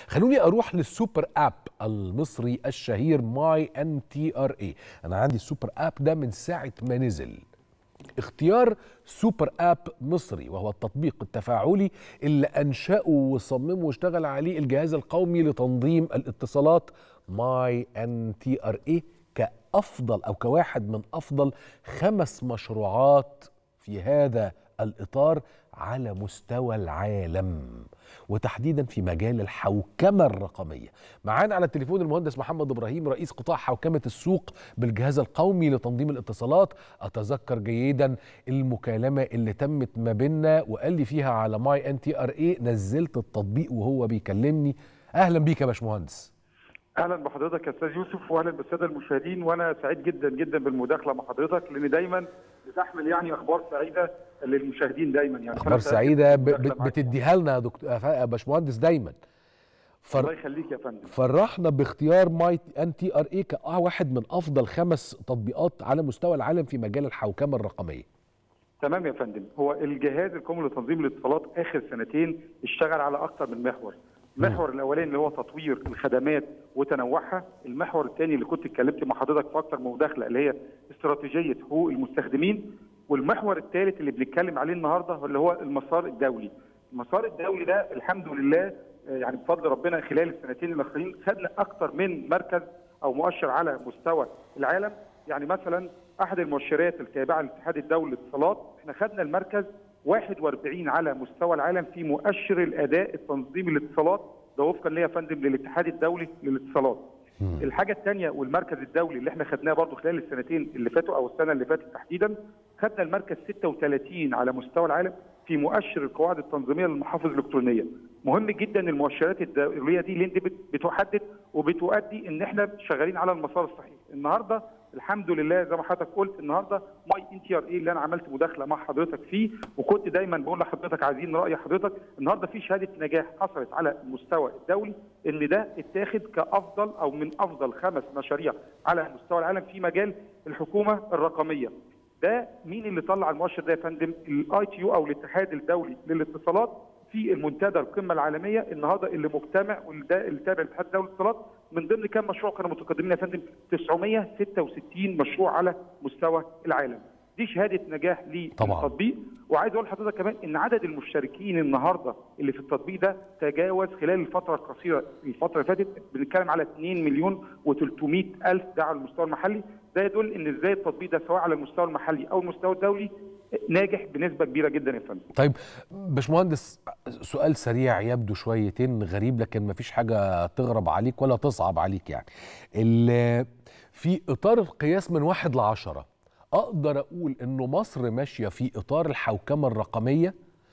خلوني اروح للسوبر اب المصري الشهير ماي ان تي ار اي انا عندي السوبر اب ده من ساعه ما نزل اختيار سوبر اب مصري وهو التطبيق التفاعلي اللي انشاه وصممه واشتغل عليه الجهاز القومي لتنظيم الاتصالات ماي ان تي ار اي كافضل او كواحد من افضل خمس مشروعات في هذا الاطار على مستوى العالم وتحديدا في مجال الحوكمه الرقميه. معانا على التليفون المهندس محمد ابراهيم رئيس قطاع حوكمه السوق بالجهاز القومي لتنظيم الاتصالات، اتذكر جيدا المكالمه اللي تمت ما بيننا وقال لي فيها على ماي ان تي ار اي نزلت التطبيق وهو بيكلمني. اهلا بيك يا باشمهندس. اهلا بحضرتك يا استاذ يوسف واهلا بالساده المشاهدين وانا سعيد جدا جدا بالمداخله مع حضرتك لان دايما بتحمل يعني اخبار سعيده للمشاهدين دايما يعني اخبار سعيده بتديها لنا يا دكتور يا باشمهندس دايما فر... الله يخليك يا فندم فرحنا باختيار ماي ان تي ار اي كواحد من افضل خمس تطبيقات على مستوى العالم في مجال الحوكمه الرقميه تمام يا فندم هو الجهاز القومي لتنظيم الاتصالات اخر سنتين اشتغل على اكثر من محور المحور الاولاني اللي هو تطوير الخدمات وتنوعها المحور الثاني اللي كنت اتكلمت مع حضرتك في اكثر من مداخله اللي هي استراتيجيه حقوق المستخدمين والمحور الثالث اللي بنتكلم عليه النهارده اللي هو المسار الدولي المسار الدولي ده الحمد لله يعني بفضل ربنا خلال السنتين الاخرين خدنا اكثر من مركز او مؤشر على مستوى العالم يعني مثلا احد المؤشرات التابعه للاتحاد الدولي للاتصالات احنا خدنا المركز 41 على مستوى العالم في مؤشر الاداء التنظيمي للاتصالات ده وفقا ليا يا فندم للاتحاد الدولي للاتصالات. الحاجه الثانيه والمركز الدولي اللي احنا خدناه برضه خلال السنتين اللي فاتوا او السنه اللي فاتت تحديدا خدنا المركز 36 على مستوى العالم في مؤشر القواعد التنظيميه للمحافظ الالكترونيه. مهم جدا المؤشرات الدوليه دي اللي انت بتحدد وبتؤدي ان احنا شغالين على المسار الصحيح. النهارده الحمد لله زي ما حضرتك قلت النهارده ماي ان تي ار اي اللي انا عملت مداخله مع حضرتك فيه وكنت دايما بقول لحضرتك عايزين راي حضرتك النهارده في شهاده نجاح حصلت على المستوى الدولي ان ده اتاخد كافضل او من افضل خمس مشاريع على مستوى العالم في مجال الحكومه الرقميه. ده مين اللي طلع المؤشر ده يا فندم؟ الاي تي يو او الاتحاد الدولي للاتصالات في المنتدى القمه العالميه النهارده اللي مجتمع وده اللي تابع الاتحاد الدولي للاتصالات من ضمن كام مشروع كانوا متقدمين يا فندم 966 مشروع على مستوى العالم دي شهاده نجاح للتطبيق وعايز اقول لحضرتك كمان ان عدد المشتركين النهارده اللي في التطبيق ده تجاوز خلال الفتره القصيره الفتره اللي فاتت بنتكلم على 2 مليون و300 الف ده على المستوى المحلي ده يدل ان ازاي التطبيق ده سواء على المستوى المحلي او المستوى الدولي ناجح بنسبه كبيره جدا يا فندم. طيب باشمهندس سؤال سريع يبدو شويتين غريب لكن ما فيش حاجه تغرب عليك ولا تصعب عليك يعني. في اطار القياس من واحد لعشرة اقدر اقول انه مصر ماشيه في اطار الحوكمه الرقميه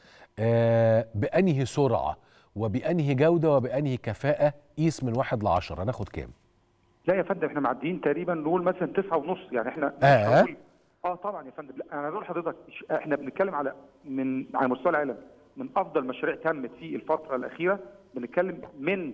آه بانهي سرعه وبانهي جوده وبانهي كفاءه قيس من واحد لعشرة ناخد كام؟ لا يا فندم احنا معديين تقريبا نقول مثلا تسعة ونص يعني احنا آه. اه طبعا يا فندم لا انا بقول لحضرتك احنا بنتكلم على من على مستوى العالم من افضل مشاريع تمت في الفتره الاخيره بنتكلم من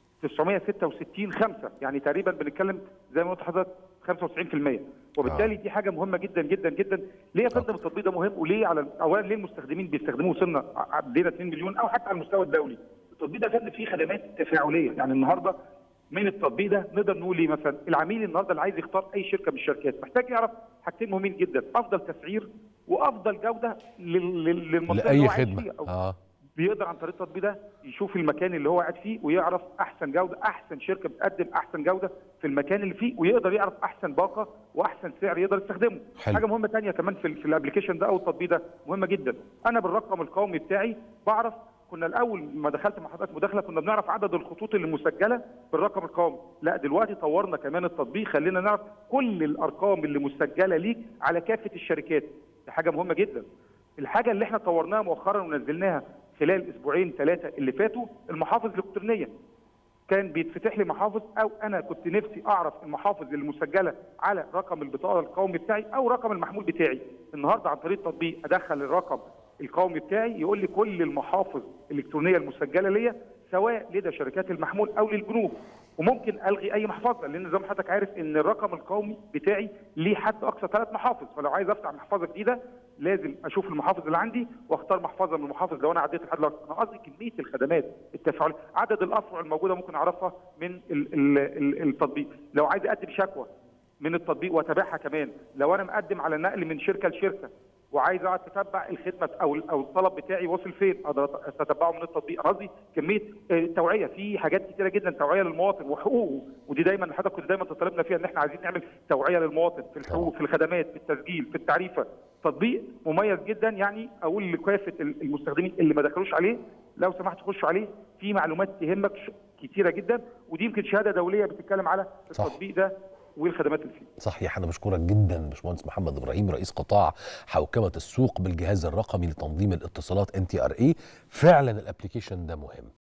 966 خمسه يعني تقريبا بنتكلم زي ما قلت لحضرتك 95% وبالتالي دي حاجه مهمه جدا جدا جدا ليه يا فندم التطبيق ده مهم وليه على اولا ليه المستخدمين بيستخدموه وصلنا عدينا 2 مليون او حتى على المستوى الدولي التطبيق ده يا فندم فيه خدمات تفاعليه يعني النهارده من التطبيق ده نقدر نقول ايه مثلا العميل النهارده اللي عايز يختار اي شركه من الشركات محتاج يعرف حاجتين مهمين جدا افضل تسعير وافضل جوده للمنطقه لاي خدمه اه بيقدر عن طريق التطبيق ده يشوف المكان اللي هو قاعد فيه ويعرف احسن جوده احسن شركه بتقدم احسن جوده في المكان اللي فيه ويقدر يعرف احسن باقه واحسن سعر يقدر يستخدمه حلو. حاجه مهمه ثانيه كمان في, في الابلكيشن ده او التطبيق ده مهمه جدا انا بالرقم القومي بتاعي بعرف كنا الاول ما دخلت مع حضرتك مداخله كنا بنعرف عدد الخطوط اللي مسجله بالرقم القومي لا دلوقتي طورنا كمان التطبيق خلينا نعرف كل الارقام اللي مسجله ليك على كافه الشركات دي حاجه مهمه جدا الحاجه اللي احنا طورناها مؤخرا ونزلناها خلال اسبوعين ثلاثه اللي فاتوا المحافظ الالكترونيه كان بيتفتح لي محافظ او انا كنت نفسي اعرف المحافظ اللي مسجله على رقم البطاقه القومي بتاعي او رقم المحمول بتاعي النهارده عن طريق التطبيق ادخل الرقم القومي بتاعي يقول لي كل المحافظ الالكترونيه المسجله ليا سواء لدى شركات المحمول او للبنوك وممكن الغي اي محفظه لان زي ما حضرتك عارف ان الرقم القومي بتاعي ليه حد اقصى ثلاث محافظ فلو عايز افتح محفظه جديده لازم اشوف المحافظ اللي عندي واختار محفظه من المحافظ لو انا عديت الحد الاقصى انا قصدي كميه الخدمات التفاعليه عدد الافرع الموجوده ممكن اعرفها من ال ال ال التطبيق لو عايز اقدم شكوى من التطبيق واتابعها كمان لو انا مقدم على نقل من شركه لشركه وعايز اقعد اتتبع الخدمه او او الطلب بتاعي وصل فين اقدر اتتبعه من التطبيق قصدي كميه توعيه في حاجات كتيره جدا توعيه للمواطن وحقوقه ودي دايما حضرتك كنت دايما تطالبنا فيها ان احنا عايزين نعمل توعيه للمواطن في الحقوق في الخدمات في التسجيل في التعريفه تطبيق مميز جدا يعني اقول لكافه المستخدمين اللي ما دخلوش عليه لو سمحت خشوا عليه في معلومات تهمك كتيره جدا ودي يمكن شهاده دوليه بتتكلم على التطبيق ده والخدمات اللي فيه. صحيح انا بشكرك جدا باشمهندس محمد ابراهيم رئيس قطاع حوكمه السوق بالجهاز الرقمي لتنظيم الاتصالات ان تي ار اي فعلا الابلكيشن ده مهم